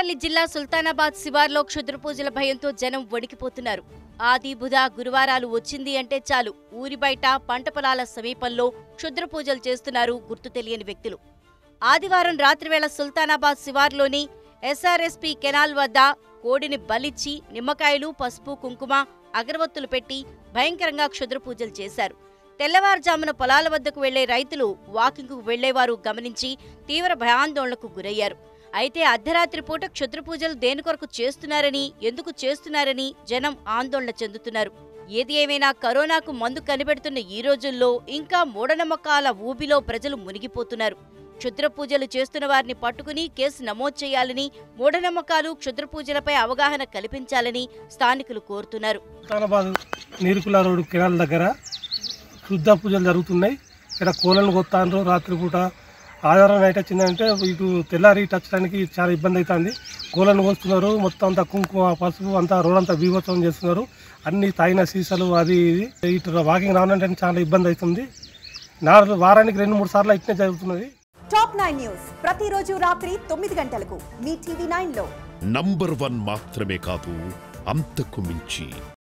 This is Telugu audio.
పెద్దపల్లి జిల్లా సుల్తానాబాద్ శివార్లో క్షుద్ర పూజల భయంతో జనం వణికిపోతున్నారు ఆది బుధ గురువారాలు వచ్చింది అంటే చాలు ఊరి బయట పంట పొలాల సమీపంలో క్షుద్ర పూజలు చేస్తున్నారు గుర్తు తెలియని వ్యక్తులు ఆదివారం రాత్రివేళ సుల్తానాబాద్ శివార్లోని ఎస్ఆర్ఎస్పీ కెనాల్ వద్ద కోడిని బలిచ్చి నిమ్మకాయలు పసుపు కుంకుమ అగరవత్తులు పెట్టి భయంకరంగా క్షుద్ర పూజలు చేశారు తెల్లవారుజామున పొలాల వద్దకు వెళ్లే రైతులు వాకింగ్కు వెళ్లేవారు గమనించి తీవ్ర భయాందోళనకు గురయ్యారు అయితే అర్ధరాత్రి పూట క్షుద్ర పూజలు దేని కొరకు చేస్తున్నారని ఎందుకు చేస్తున్నారని జనం ఆందోళన చెందుతున్నారు ఏది ఏమైనా కరోనాకు మందు కనిపెడుతున్న ఈ రోజుల్లో ఇంకా మూఢనమ్మకాల ఊబిలో ప్రజలు మునిగిపోతున్నారు క్షుద్ర పూజలు చేస్తున్న వారిని పట్టుకుని కేసు నమోదు చేయాలని మూఢనమ్మకాలు క్షుద్ర పూజలపై అవగాహన కల్పించాలని స్థానికులు కోరుతున్నారు సుల్తానాబాద్ నీరుకుల రోడ్డు కెనాల్ దగ్గర శుద్ధ పూజలు జరుగుతున్నాయి ఇక్కడ కోళ్ళను కొత్తాండ్రు రాత్రిపూట ఆధారం నైట్ వచ్చిందంటే ఇటు తెల్లారి ఇటు వచ్చడానికి చాలా ఇబ్బంది అవుతుంది కోళ్ళను కోస్తున్నారు మొత్తం అంతా కుంకుమ పసుపు అంతా రోడ్ అంతా బీభత్సం చేస్తున్నారు అన్ని తాగిన సీసాలు అది ఇది ఇటు వాకింగ్ రావాలంటే చాలా ఇబ్బంది అవుతుంది నాలుగు వారానికి రెండు మూడు సార్లు ఇట్నే జరుగుతున్నది టాప్ నైన్ న్యూస్ ప్రతిరోజు రాత్రి తొమ్మిది గంటలకు మీ టీవీ నైన్ లో నంబర్ వన్ మాత్రమే కాదు అంతకు మించి